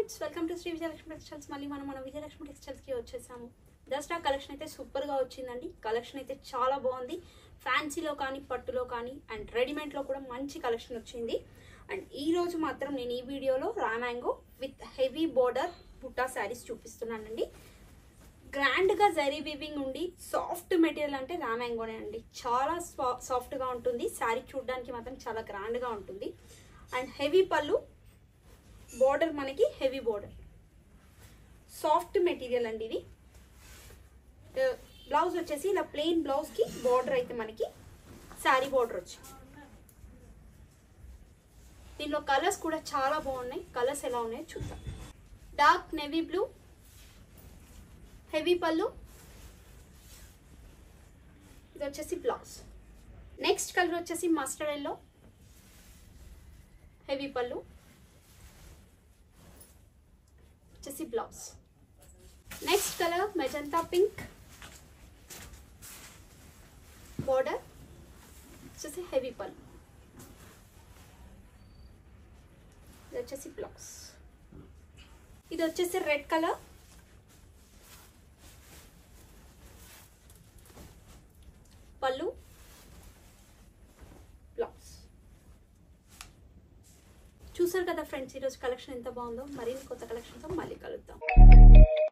friends welcome to Shri Vijayalakshmi textiles మళ్ళీ మనం మన విజయలక్ష్మి టెక్స్టైల్స్కి వచ్చేసాము దసరా కలెక్షన్ అయితే సూపర్గా వచ్చిందండి కలెక్షన్ అయితే చాలా బాగుంది ఫ్యాన్సీలో కానీ పట్టులో కానీ అండ్ రెడీమేడ్లో కూడా మంచి కలెక్షన్ వచ్చింది అండ్ ఈ రోజు మాత్రం నేను ఈ వీడియోలో రామాంగో విత్ హెవీ బోర్డర్ బుట్టా శారీస్ చూపిస్తున్నానండి గ్రాండ్గా జరీ వీవింగ్ ఉండి సాఫ్ట్ మెటీరియల్ అంటే రామాంగోనే అండి చాలా సాఫ్ట్గా ఉంటుంది శారీ చూడడానికి మాత్రం చాలా గ్రాండ్గా ఉంటుంది అండ్ హెవీ పళ్ళు బోర్డర్ మనకి హెవీ బోర్డర్ సాఫ్ట్ మెటీరియల్ అండి ఇది బ్లౌజ్ వచ్చేసి ఇలా ప్లెయిన్ బ్లౌజ్కి బార్డర్ అయితే మనకి శారీ బార్డర్ వచ్చింది దీనిలో కలర్స్ కూడా చాలా బాగున్నాయి కలర్స్ ఎలా ఉన్నాయో చూద్దాం డార్క్ నెవీ బ్లూ హెవీ పళ్ళు ఇది వచ్చేసి బ్లౌజ్ నెక్స్ట్ కలర్ వచ్చేసి మస్టర్డ్ ఎల్లో హెవీ పళ్ళు వచ్చేసి blouse next colour magenta pink border వచ్చేసి హెవీ పళ్ళు ఇది వచ్చేసి బ్లౌజ్ ఇది వచ్చేసి రెడ్ కలర్ పళ్ళు బ్లౌజ్ చూసారు కదా ఫ్రెండ్స్ ఈరోజు కలెక్షన్ ఎంత బాగుందో మరిన్ని కొత్త కలెక్షన్తో మళ్ళీ కలుద్దాం